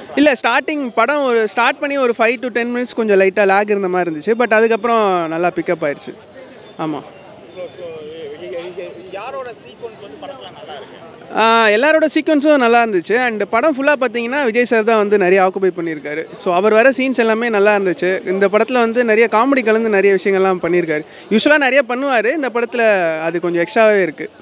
இல்லை ஸ்டார்டிங் படம் ஒரு ஸ்டார்ட் பண்ணி ஒரு ஃபைவ் டு டென் மினிட்ஸ் கொஞ்சம் லைட்டாக லேக் இருந்த மாதிரி இருந்துச்சு பட் அதுக்கப்புறம் நல்லா பிக்கப் ஆயிடுச்சு ஆமாம் எல்லாரோட சீக்வன்ஸும் நல்லா இருந்துச்சு அண்ட் படம் ஃபுல்லாக பார்த்தீங்கன்னா விஜய் சார் தான் வந்து நிறைய ஆக்குபை பண்ணியிருக்காரு ஸோ அவர் வர சீன்ஸ் எல்லாமே நல்லா இருந்துச்சு இந்த படத்தில் வந்து நிறைய காமெடி கலந்து நிறைய விஷயங்கள்லாம் பண்ணியிருக்காரு யூஸ்வலாக நிறைய பண்ணுவார் இந்த படத்தில் அது கொஞ்சம் எக்ஸ்ட்ராவே இருக்குது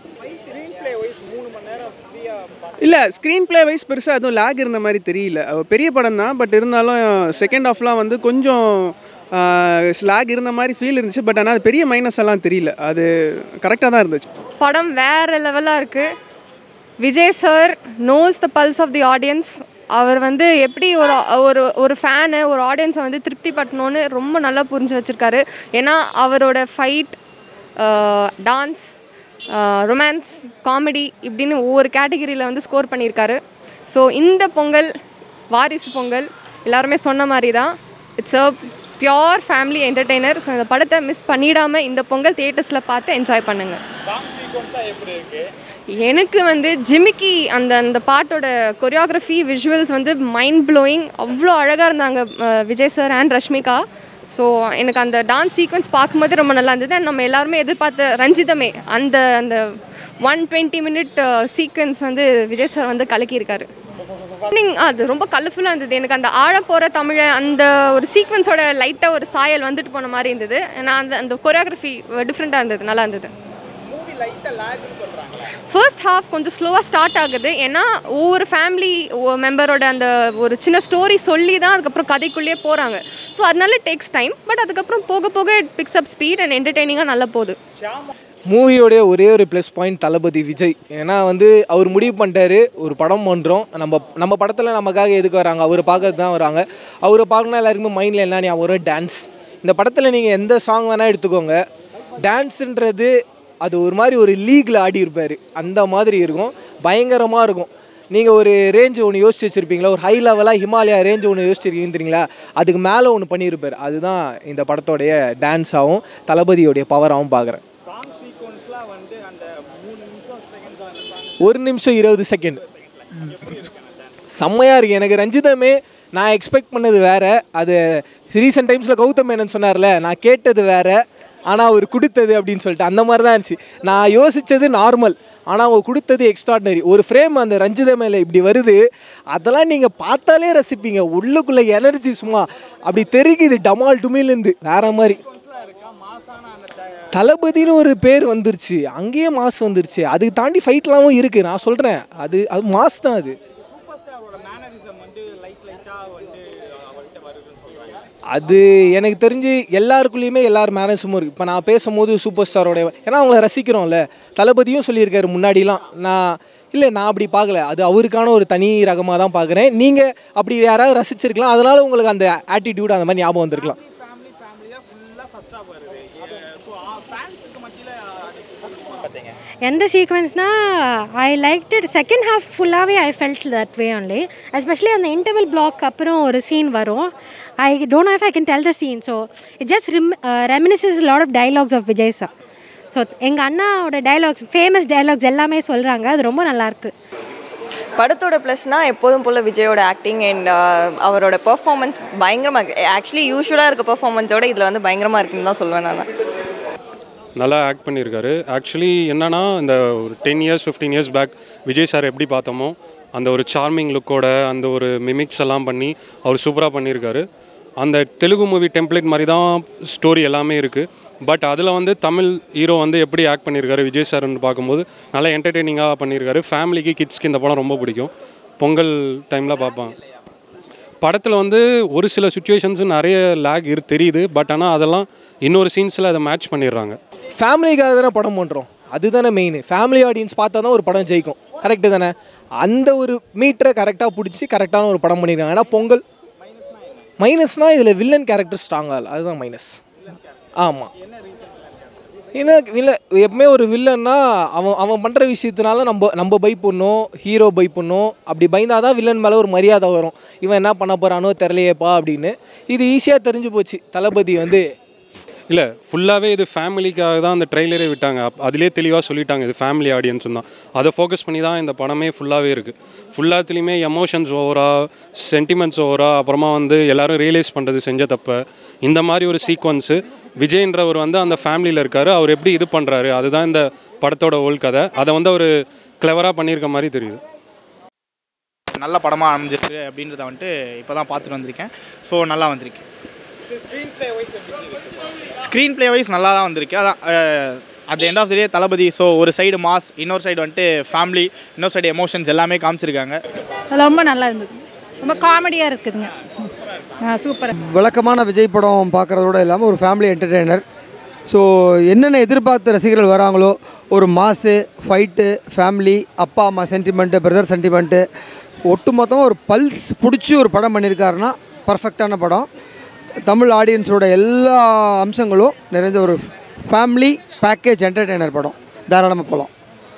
இல்லை ஸ்க்ரீன் ப்ளே வைஸ் பெருசாக எதுவும் லேக் இருந்த மாதிரி தெரியல அவ- பெரிய படம் தான் பட் இருந்தாலும் செகண்ட் ஹாஃப்லாம் வந்து கொஞ்சம் லேக் இருந்த மாதிரி ஃபீல் இருந்துச்சு பட் ஆனால் அது பெரிய மைனஸ் எல்லாம் தெரியல அது கரெக்டாக தான் இருந்துச்சு படம் வேறு லெவலாக இருக்குது Vijay sir knows the pulse of the audience அவர் வந்து எப்படி ஒரு ஒரு ஒரு ஃபேனு ஒரு ஆடியன்ஸை வந்து திருப்தி பட்டணும்னு ரொம்ப நல்லா புரிஞ்சு வச்சுருக்காரு ஏன்னா அவரோட ஃபைட் டான்ஸ் ரொமான்ஸ் காமெடி இப்படின்னு ஒவ்வொரு கேட்டகரியில் வந்து ஸ்கோர் பண்ணியிருக்காரு ஸோ இந்த பொங்கல் வாரிசு பொங்கல் எல்லாருமே சொன்ன மாதிரி தான் it's a pure family entertainer so இந்த படத்தை மிஸ் பண்ணிடாமல் இந்த பொங்கல் தியேட்டர்ஸில் பார்த்து என்ஜாய் பண்ணுங்கள் எனக்கு வந்து ஜிமிக்கி அந்த அந்த பாட்டோட கொரியோகிராஃபி விஷுவல்ஸ் வந்து மைண்ட் ப்ளோயிங் அவ்வளோ அழகாக இருந்தாங்க ah, Vijay sir and Rashmika so எனக்கு அந்த டான்ஸ் சீக்வன்ஸ் பார்க்கும்போது ரொம்ப நல்லா இருந்தது And நம்ம எல்லாருமே எதிர்பார்த்த ரஞ்சிதமே அந்த அந்த ஒன் டுவெண்ட்டி மினிட் சீக்வன்ஸ் வந்து விஜய் சார் வந்து கலக்கியிருக்காரு Opening, அது ரொம்ப கலர்ஃபுல்லாக இருந்தது எனக்கு அந்த ஆழ போகிற தமிழை அந்த ஒரு சீக்வன்ஸோட லைட்டாக ஒரு சாயல் வந்துட்டு போன மாதிரி இருந்தது நான் அந்த அந்த கொரியோகிராஃபி டிஃப்ரெண்ட்டாக இருந்தது நல்லா இருந்தது ஃபர்ஸ்ட் ஹாஃப் கொஞ்சம் ஸ்லோவாக ஸ்டார்ட் ஆகுது ஏன்னா ஒவ்வொரு ஃபேமிலி மெம்பரோட அந்த ஒரு சின்ன ஸ்டோரி சொல்லி தான் அதுக்கப்புறம் கதைக்குள்ளேயே போகிறாங்க ஸோ அதனால டேக்ஸ் டைம் பட் அதுக்கப்புறம் போக போக it picks up speed and என்டர்டெய்னிங்காக நல்லா போகுது மூவியோடைய ஒரே ஒரு ப்ளஸ் பாயிண்ட் தளபதி விஜய் ஏன்னா வந்து அவர் முடிவு பண்ணிட்டாரு ஒரு படம் பண்ணுறோம் நம்ம நம்ம படத்தில் நமக்காக எதுக்கு வராங்க அவர் பார்க்கறது தான் வராங்க அவரை பார்க்கணும் எல்லாருக்குமே மைண்டில் என்ன ஞாபகம் வரும் டான்ஸ் இந்த படத்தில் நீங்கள் எந்த சாங் வேணால் எடுத்துக்கோங்க டான்ஸுன்றது அது ஒரு மாதிரி ஒரு லீக்கில் ஆடி இருப்பார் அந்த மாதிரி இருக்கும் பயங்கரமாக இருக்கும் நீங்கள் ஒரு ரேஞ்சு ஒன்று யோசிச்சு வச்சுருப்பீங்களா ஒரு ஹை லெவலாக ஹிமாலயா ரேஞ்சு ஒன்று யோசிச்சிருக்கீங்க தெரியுங்களா அதுக்கு மேலே ஒன்று பண்ணியிருப்பார் அதுதான் இந்த படத்தோடைய டான்ஸாகவும் தளபதியோடைய பவராகவும் பார்க்குறேன் ஒரு நிமிஷம் இருபது செகண்ட் செம்மையாக இருக்குது எனக்கு ரஞ்சிதமே நான் எக்ஸ்பெக்ட் பண்ணது வேற அது ரீசெண்ட் டைம்ஸில் கௌதம் மேனன் சொன்னார்ல நான் கேட்டது வேற ஆனால் அவர் கொடுத்தது அப்படின்னு சொல்லிட்டு அந்த மாதிரி தான் இருந்துச்சு நான் யோசித்தது நார்மல் ஆனால் அவங்க கொடுத்தது எக்ஸ்ட்ராடினரி ஒரு ஃப்ரேம் அந்த ரஞ்சித மேலே இப்படி வருது அதெல்லாம் நீங்கள் பார்த்தாலே ரசிப்பீங்க உள்ளுக்குள்ளே எனர்ஜி சும்மா அப்படி தெரிக்குது டமால் டுமிலேருந்து வேற மாதிரி தளபதினு ஒரு பேர் வந்துருச்சு அங்கேயே மாஸ் வந்துருச்சு அதுக்கு தாண்டி ஃபைட்லாமும் இருக்குது நான் சொல்கிறேன் அது அது மாஸ் தான் அது அது எனக்கு தெரிஞ்சு எல்லாருக்குள்ளேயுமே எல்லார் மேனேஜமும் இருக்குது இப்போ நான் பேசும்போது சூப்பர் ஸ்டாரோட ஏன்னா அவங்கள ரசிக்கிறோம்ல தளபதியும் சொல்லியிருக்காரு முன்னாடிலாம் நான் இல்லை நான் அப்படி பார்க்கல அது அவருக்கான ஒரு தனி ரகமாக தான் பார்க்குறேன் நீங்கள் அப்படி யாராவது ரசிச்சிருக்கலாம் அதனால உங்களுக்கு அந்த ஆட்டிடியூட் அந்த மாதிரி ஞாபகம் வந்திருக்கலாம் எந்த சீக்வன்ஸ்னா I like it second half ஃபுல்லாகவே I felt that way only especially அந்த இன்டர்வல் பிளாக் அப்புறம் ஒரு சீன் வரும் I don't know if I can tell the scene so it just rem reminisces lot of dialogues of Vijay sir so எங்கள் அண்ணாவோட dialogues famous dialogues எல்லாமே சொல்கிறாங்க அது ரொம்ப நல்லாயிருக்கு படத்தோட ப்ளஸ்னால் எப்போதும் போல் விஜயோட ஆக்டிங் அண்ட் அவரோட பெர்ஃபார்மன்ஸ் பயங்கரமாக ஆக்சுவலி யூஸ்வலாக இருக்க பெர்ஃபார்மன்ஸோட இதில் வந்து பயங்கரமாக இருக்குன்னு தான் சொல்லுவேன் நான் நல்லா ஆக்ட் பண்ணியிருக்காரு ஆக்சுவலி என்னன்னா இந்த ஒரு ten years fifteen years back Vijay sir எப்படி பார்த்தோமோ அந்த ஒரு சார்மிங் லுக்கோட அந்த ஒரு மிமிக்ஸ் எல்லாம் பண்ணி அவர் சூப்பராக பண்ணியிருக்காரு அந்த தெலுங்கு மூவி டெம்ப்ளேட் மாதிரி தான் ஸ்டோரி எல்லாமே இருக்குது பட் அதில் வந்து தமிழ் ஹீரோ வந்து எப்படி ஆக்ட் பண்ணியிருக்காரு விஜய் சார்னு பார்க்கும்போது நல்லா என்டர்டெய்னிங்காக பண்ணியிருக்காரு ஃபேமிலிக்கு கிட்ஸ்க்கு இந்த படம் ரொம்ப பிடிக்கும் பொங்கல் டைமில் பார்ப்பாங்க படத்தில் வந்து ஒரு சில சுச்சுவேஷன்ஸ் நிறைய லேக் இரு தெரியுது பட் ஆனால் அதெல்லாம் இன்னொரு சீன்ஸில் அதை மேட்ச் பண்ணிடுறாங்க ஃபேமிலிக்காக தானே படம் பண்ணுறோம் அதுதானே மெயின் ஃபேமிலி ஆடியன்ஸ் பார்த்தா தான் ஒரு படம் ஜெயிக்கும் கரெக்டு தானே அந்த ஒரு மீட்டரை கரெக்டாக பிடிச்சி கரெக்டான ஒரு படம் பண்ணியிருக்காங்க ஏன்னா பொங்கல் மைனஸ்னால் இதில் வில்லன் கேரக்டர் ஸ்ட்ராங்காக இல்லை அதுதான் மைனஸ் ஆமாம் ஏன்னா வில்ல எப்பவுமே ஒரு வில்லன்னா அவன் அவன் பண்ணுற விஷயத்தினால நம்ம நம்ம பை பண்ணோம் ஹீரோ பை பண்ணோம் அப்படி பயந்தாதான் தான் வில்லன் மேலே ஒரு மரியாதை வரும் இவன் என்ன பண்ண போகிறானோ தெரிலையேப்பா அப்படின்னு இது ஈஸியாக தெரிஞ்சு போச்சு தளபதி வந்து இல்லை ஃபுல்லாகவே இது ஃபேமிலிக்காக தான் அந்த ட்ரெய்லரே விட்டாங்க அப் அதிலே தெளிவாக சொல்லிட்டாங்க இது ஃபேமிலி ஆடியன்ஸ் தான் அதை ஃபோக்கஸ் பண்ணி தான் இந்த படமே ஃபுல்லாகவே இருக்குது ஃபுல்லாத்துலேயுமே எமோஷன்ஸ் ஓவரா சென்டிமெண்ட்ஸ் ஓவரா அப்புறமா வந்து எல்லாரும் ரியலைஸ் பண்ணுறது செஞ்ச தப்ப இந்த மாதிரி ஒரு சீக்வன்ஸு விஜய்ன்றவர் வந்து அந்த ஃபேமிலியில் இருக்காரு அவர் எப்படி இது பண்ணுறாரு அதுதான் இந்த படத்தோட ஓல் கதை அதை வந்து அவர் கிளவராக பண்ணியிருக்க மாதிரி தெரியுது நல்ல படமாக அமைஞ்சிருக்கு அப்படின்றத வந்துட்டு இப்போ தான் பார்த்துட்டு வந்திருக்கேன் ஸோ நல்லா வந்திருக்கு ஸ்க்ரீன் ப்ளே வைஸ் நல்லா தான் வந்திருக்கு அதான் at end of the day Thalapathy so ஒரு சைடு மாஸ் இன்னொரு சைடு வந்துட்டு ஃபேமிலி இன்னொரு சைடு எமோஷன்ஸ் எல்லாமே காமிச்சிருக்காங்க ரொம்ப நல்லா இருந்தது ரொம்ப காமெடியாக இருக்குதுங்க சூப்பர் விளக்கமான விஜய் படம் பார்க்குறதோட இல்லாமல் ஒரு ஃபேமிலி என்டர்டெய்னர் ஸோ என்னென்ன எதிர்பார்த்த ரசிகர்கள் வராங்களோ ஒரு மாசு ஃபைட்டு ஃபேமிலி அப்பா அம்மா சென்டிமெண்ட்டு பிரதர் சென்டிமெண்ட்டு ஒட்டுமொத்தமாக ஒரு பல்ஸ் பிடிச்சி ஒரு படம் பண்ணியிருக்காருன்னா பர்ஃபெக்டான படம் தமிழ் ஆடியன்ஸோட எல்லா அம்சங்களும் நிறைந்த ஒரு ஃபேமிலி பேக்கேஜ் என்டர்டெய்னர் படம் தாராளமாக போகலாம்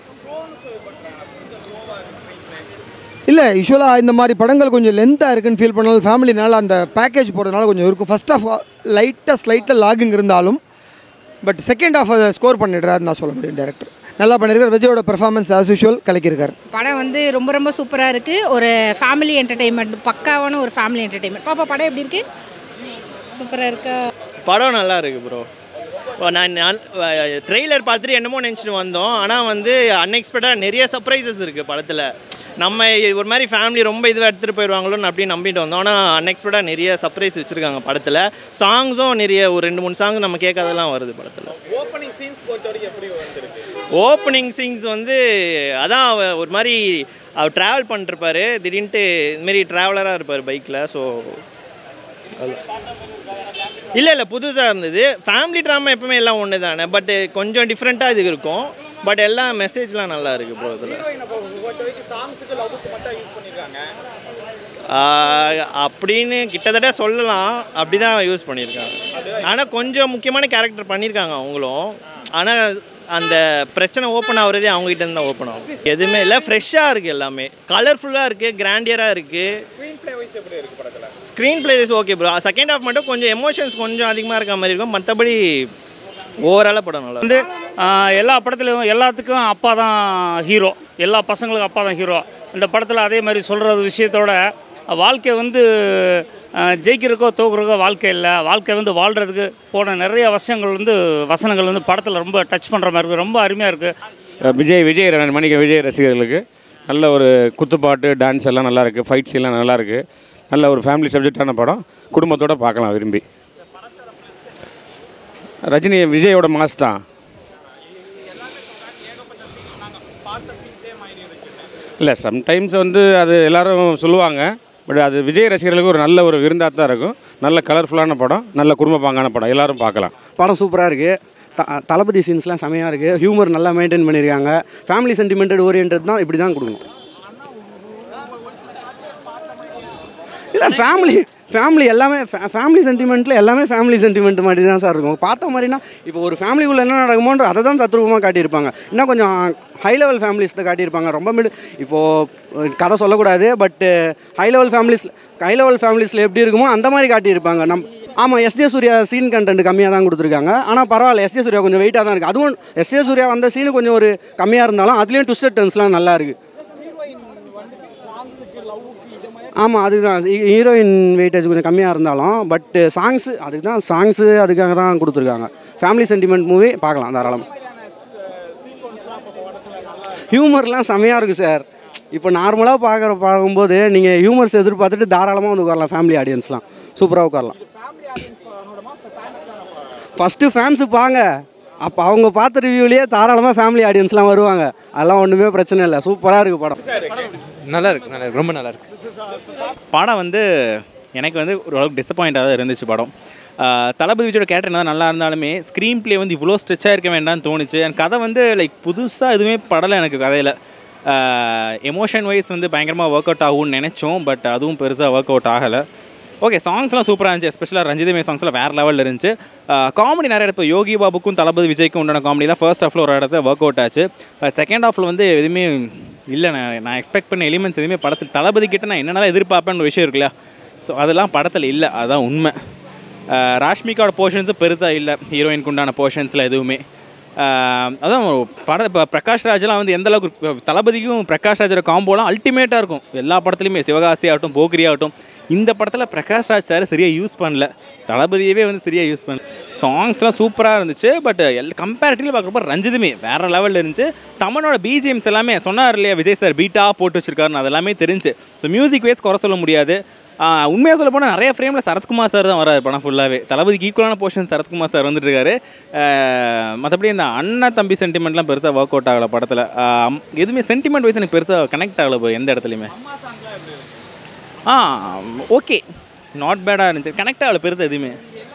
இல்லை யூஸ்வலாக இந்த மாதிரி படங்கள் கொஞ்சம் லென்த்தாக இருக்குன்னு ஃபீல் பண்ணாலும் ஃபேமிலினால அந்த பேக்கேஜ் போடுறதுனால கொஞ்சம் இருக்கும் ஃபஸ்ட் ஆஃப் லைட்டாக ஸ்லைட்டாக லாகிங் இருந்தாலும் பட் செகண்ட் ஆஃப் அதை ஸ்கோர் பண்ணிடுறாருன்னு நான் சொல்ல முடியும் டேரக்டர் நல்லா பண்ணியிருக்காரு விஜயோட பெர்ஃபார்மன்ஸ் ஆஸ் யூஷுவல் கலக்கியிருக்காரு படம் வந்து ரொம்ப ரொம்ப சூப்பராக இருக்குது ஒரு ஃபேமிலி என்டர்டெயின்மெண்ட் பக்காவான ஒரு ஃபேமிலி என்டர்டெயின்மெண்ட் பாப்பா படம் எப்படி இருக்கு சூப்பராக இருக்கா படம் நல்லா இருக்கு ப்ரோ நான் நான் ட்ரெய்லர் பார்த்துட்டு என்னமோ நினச்சிட்டு வந்தோம் ஆனால் வந்து அன்எக்ஸ்பெக்டடாக நிறைய சர்ப்ரைசஸ் இருக்குது படத்தில் நம்ம ஒரு மாதிரி ஃபேமிலி ரொம்ப இதுவாக எடுத்துகிட்டு போயிடுவாங்களோன்னு அப்படியே நம்பிட்டு வந்தோம் ஆனால் அன்எக்ஸ்பெக்டாக நிறைய சர்ப்ரைஸ் வச்சுருக்காங்க படத்தில் சாங்ஸும் நிறைய ஒரு ரெண்டு மூணு சாங் நம்ம கேட்காதெல்லாம் வருது படத்தில் ஓப்பனிங் சீன்ஸ் பொறுத்த வரைக்கும் எப்படி வந்திருக்கு ஓப்பனிங் சீன்ஸ் வந்து அதான் அவ- ஒரு மாதிரி அவர் ட்ராவல் பண்ணிருப்பாரு திடீர்னுட்டு இதுமாரி ட்ராவலராக இருப்பார் பைக்கில் ஸோ இல்லை இல்லை புதுசாக இருந்தது ஃபேமிலி ட்ராமா எப்பவுமே எல்லாம் ஒன்று தானே பட் கொஞ்சம் டிஃப்ரெண்ட்டாக இது இருக்கும் பட் எல்லாம் மெசேஜ்லாம் நல்லா இருக்குது ப்ரோ இதில் சாங்ஸுக்கு லவ்வுக்கு மட்டும் யூஸ் பண்ணியிருக்காங்க அப்படின்னு கிட்டத்தட்ட சொல்லலாம் அப்படி தான் யூஸ் பண்ணியிருக்காங்க ஆனால் கொஞ்சம் முக்கியமான கேரக்டர் பண்ணியிருக்காங்க அவங்களும் ஆனால் அந்த பிரச்சனை ஓப்பன் ஆகுறதே அவங்ககிட்ட இருந்து தான் ஓப்பன் ஆகும் எதுவுமே இல்லை ஃப்ரெஷ்ஷாக இருக்குது எல்லாமே கலர்ஃபுல்லாக இருக்குது கிராண்டியராக இருக்குது ஸ்க்ரீன் ப்ளே வைஸ் எப்படி இருக்குது படத்தில் screenplays okay bro second half மட்டும் கொஞ்சம் எமோஷன்ஸ் கொஞ்சம் அதிகமாக இருக்க மாதிரி இருக்கும் மற்றபடி ஓவராலாக படம் நல்லா வந்து ஆஹ், எல்லா படத்துலையும் எல்லாத்துக்கும் அப்பா தான் ஹீரோ எல்லா பசங்களுக்கும் அப்பா தான் ஹீரோ இந்த படத்தில் அதே மாதிரி சொல்கிற விஷயத்தோட வாழ்க்கை வந்து ஆஹ், ஜெயிக்கிறதுக்கோ தோக்குறதுக்கோ வாழ்க்கை இல்லை வாழ்க்கை வந்து வாழ்கிறதுக்கு போன நிறைய வசனங்கள் வந்து வசனங்கள் வந்து படத்தில் ரொம்ப டச் பண்ணுற மாதிரி இருக்குது ரொம்ப அருமையாக இருக்குது விஜய் விஜய் ர- மணிக்க விஜய் ரசிகர்களுக்கு நல்ல ஒரு குத்துப்பாட்டு டான்ஸ் எல்லாம் நல்லா இருக்குது ஃபைட்ஸ் எல்லாம் நல்லா இருக்குது நல்ல ஒரு ஃபேமிலி சப்ஜெக்டான படம் குடும்பத்தோட பார்க்கலாம் விரும்பி ரஜினி விஜயோட மாஸ் தான் இல்லை சம்டைம்ஸ் வந்து அது எல்லாரும் சொல்லுவாங்க பட் அது விஜய் ரசிகர்களுக்கு ஒரு நல்ல ஒரு விருந்தாக தான் இருக்கும் நல்ல கலர்ஃபுல்லான படம் நல்ல குடும்ப பாங்கான படம் எல்லாரும் பார்க்கலாம் படம் சூப்பராக இருக்குது த தளபதி சீன்ஸ்லாம் செமையாக இருக்குது ஹியூமர் நல்லா மெயின்டைன் பண்ணியிருக்காங்க ஃபேமிலி சென்டிமெண்டட் ஓரியன்ட் தான் இப்படி தான் கொடுக்கணும் இல்லை ஃபேமிலி ஃபேமிலி எல்லாமே ஃபேமிலி சென்டிமெண்ட்டில் எல்லாமே ஃபேமிலி சென்டிமெண்ட் மாதிரி தான் சார் இருக்கும் பார்த்த மாதிரினா இப்போ ஒரு ஃபேமிலிக்குள்ளே என்ன நடக்குமோன்ற அதை தான் தத்ரூபமாக காட்டியிருப்பாங்க இன்னும் கொஞ்சம் ஹை லெவல் ஃபேமிலிஸில் காட்டியிருப்பாங்க ரொம்ப மிடு இப்போது கதை சொல்லக்கூடாது பட்டு high level families high level ஃபேமிலிஸில் எப்படி இருக்குமோ அந்த மாதிரி காட்டியிருப்பாங்க நம் ஆமாம் எஸ்ஜே சூர்யா சீன் கண்டென்ட் கம்மியாக தான் கொடுத்துருக்காங்க ஆனால் பரவாயில்ல எஸ்ஜே சூர்யா கொஞ்சம் வெயிட்டாக தான் இருக்குது அதுவும் எஸ்ஜே சூர்யா வந்த சீனு கொஞ்சம் ஒரு கம்மியாக இருந்தாலும் அதுலேயும் ட்விஸ்டட் டர்ன்ஸ்லாம் நல்லா இருக்குது ஆமாம் அதுதான் ஹீரோயின் வெயிட்டேஜ் கொஞ்சம் கம்மியாக இருந்தாலும் பட் சாங்ஸு அதுக்கு தான் சாங்ஸு அதுக்காக தான் கொடுத்துருக்காங்க ஃபேமிலி சென்டிமெண்ட் மூவி பார்க்கலாம் தாராளம் ஹியூமர்லாம் செமையாக இருக்குது சார் இப்போ நார்மலாக பார்க்குற பார்க்கும்போது நீங்கள் ஹியூமர்ஸ் எதிர்பார்த்துட்டு தாராளமாக வந்து உட்காரலாம் ஃபேமிலி ஆடியன்ஸ்லாம் சூப்பராக உட்காரலாம் ஃபஸ்ட்டு ஃபேன்ஸு பாங்க அப்போ அவங்க பார்த்த ரிவ்யூலேயே தாராளமாக ஃபேமிலி ஆடியன்ஸ்லாம் வருவாங்க அதெல்லாம் ஒன்றுமே பிரச்சனை இல்லை சூப்பராக இருக்குது படம் நல்லா இருக்கு நல்லா இருக்கு ரொம்ப நல்லா இருக்கு படம் வந்து எனக்கு வந்து ஓரளவுக்கு டிசப்பாயிண்டாக தான் இருந்துச்சு படம் ஆஹ் தளபதி விஜயோட கேரக்டர் என்ன நல்லா இருந்தாலுமே ஸ்க்ரீன் ப்ளே வந்து இவ்வளோ ஸ்ட்ரெச்சாக இருக்க வேண்டாம்னு தோணுச்சு என் கதை வந்து லைக் புதுசாக எதுவுமே படலை எனக்கு கதையில் எமோஷன் வைஸ் வந்து பயங்கரமாக ஒர்க் அவுட் ஆகும்னு நினச்சோம் பட் அதுவும் பெருசாக ஒர்க் அவுட் ஆகலை ஓகே சாங்ஸ்லாம் சூப்பராக இருந்துச்சு எஸ்பெஷலாக ரஞ்சிதமே சாங்ஸ்லாம் வேறு லெவலில் இருந்துச்சு காமெடி நிறைய இடத்துல யோகி பாபுக்கும் தளபதி விஜய்க்கும் உண்டான காமெடிலாம் ஃபர்ஸ்ட் ஹாஃபில் ஒரு இடத்துல ஒர்க் அவுட் ஆச்சு செகண்ட் ஹாஃபில் வந்து எதுவுமே இல்லை நான் நான் எக்ஸ்பெக்ட் பண்ண எலிமெண்ட்ஸ் எதுவுமே படத்தில் தளபதி கிட்ட நான் என்னென்னலாம் எதிர்பார்ப்பேன்னு ஒரு விஷயம் இருக்குல்ல ஸோ அதெல்லாம் படத்தில் இல்லை அதுதான் உண்மை அஹ் ராஷ்மிகாவோட போர்ஷன்ஸும் பெருசாக இல்லை ஹீரோயினுக்கு உண்டான போர்ஷன்ஸில் எதுவுமே அஹ் அதான் ஒரு பட இப்போ பிரகாஷ் ராஜெலாம் வந்து எந்த அளவுக்கு இப்ப தளபதிக்கும் பிரகாஷ் ராஜோட காம்போலாம் அல்டிமேட்டாக இருக்கும் எல்லா படத்துலையுமே சிவகாசி ஆகட்டும் போக்கிரி ஆகட்டும் இந்த படத்தில் பிரகாஷ் ராஜ் சார் சரியாக யூஸ் பண்ணல தளபதியவே வந்து சரியாக யூஸ் பண்ணல சாங்ஸ்லாம் சூப்பராக இருந்துச்சு பட் எல் கம்பேரிட்டிவ்ல பார்க்குறப்ப ரஞ்சிதமே வேறு லெவலில் இருந்துச்சு தமிழோட பிஜிஎம்ஸ் எல்லாமே சொன்னார் இல்லையா விஜய் சார் பீட்டாக போட்டு வச்சிருக்காருன்னு அது எல்லாமே தெரிஞ்சு ஸோ மியூசிக் வைஸ் குறை சொல்ல முடியாது உண்மையாக சொல்ல போனால் நிறைய ஃப்ரேமில் சரத்குமார் சார் தான் வராரு படம் ஃபுல்லாகவே தளபதிக்கு ஈக்குவலான போர்ஷன் சரத்குமார் சார் வந்துட்டு இருக்காரு மற்றபடி இந்த அண்ணன் தம்பி சென்டிமெண்ட்லாம் பெருசாக ஒர்க் அவுட் ஆகலை படத்தில் எதுவுமே சென்டிமெண்ட் வைஸ் எனக்கு பெருசாக கனெக்ட் ஆகலை bro எந்த இடத்துலையுமே ஆ ஓகே நாட் பேடாக இருந்துச்சு கனெக்ட் ஆகலை பெருசாக எதுவுமே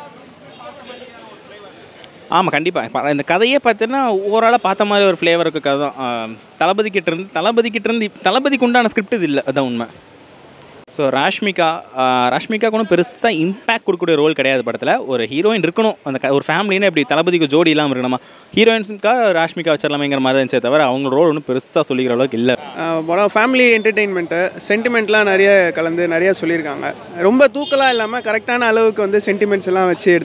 ஆமாம் கண்டிப்பாக இந்த கதையே பார்த்தீங்கன்னா ஓவராலாக பார்த்த மாதிரி ஒரு ஃப்ளேவர் இருக்க கதை தான் ஆ, தளபதி கிட்ட இருந்து தளபதி கிட்ட இருந்து தளபதிக்கு உண்டான ஸ்கிரிப்ட் இது இல்லை அதான் உண்மை ஸோ ராஷ்மிகா ஆ, ராஷ்மிகாவுக்கு ஒன்றும் பெருசாக இம்பேக்ட் கொடுக்கக்கூடிய ரோல் கிடையாது படத்தில் ஒரு ஹீரோயின் இருக்கணும் அந்த க- ஒரு ஃபேமிலின்னு இப்படி தளபதிக்கு ஜோடி இல்லாமல் இருக்கணுமா ஹீரோயின்ஸுக்காக ராஷ்மிகா வச்சிடலாமேங்கிற மாதிரி தான் இருந்துச்சே தவிர அவங்க ரோல் ஒன்றும் பெருசாக சொல்லிக்கிற அளவுக்கு இல்லை ஆஹ் படம் ஃபேமிலி என்டர்டெயின்மெண்ட்டு சென்டிமெண்ட்லாம் நிறைய கலந்து நிறைய சொல்லியிருக்காங்க ரொம்ப தூக்கலாக இல்லாமல் கரெக்டான அளவுக்கு வந்து சென்டிமெண்ட்ஸ் எல்லாம் வச்சு எடுத்து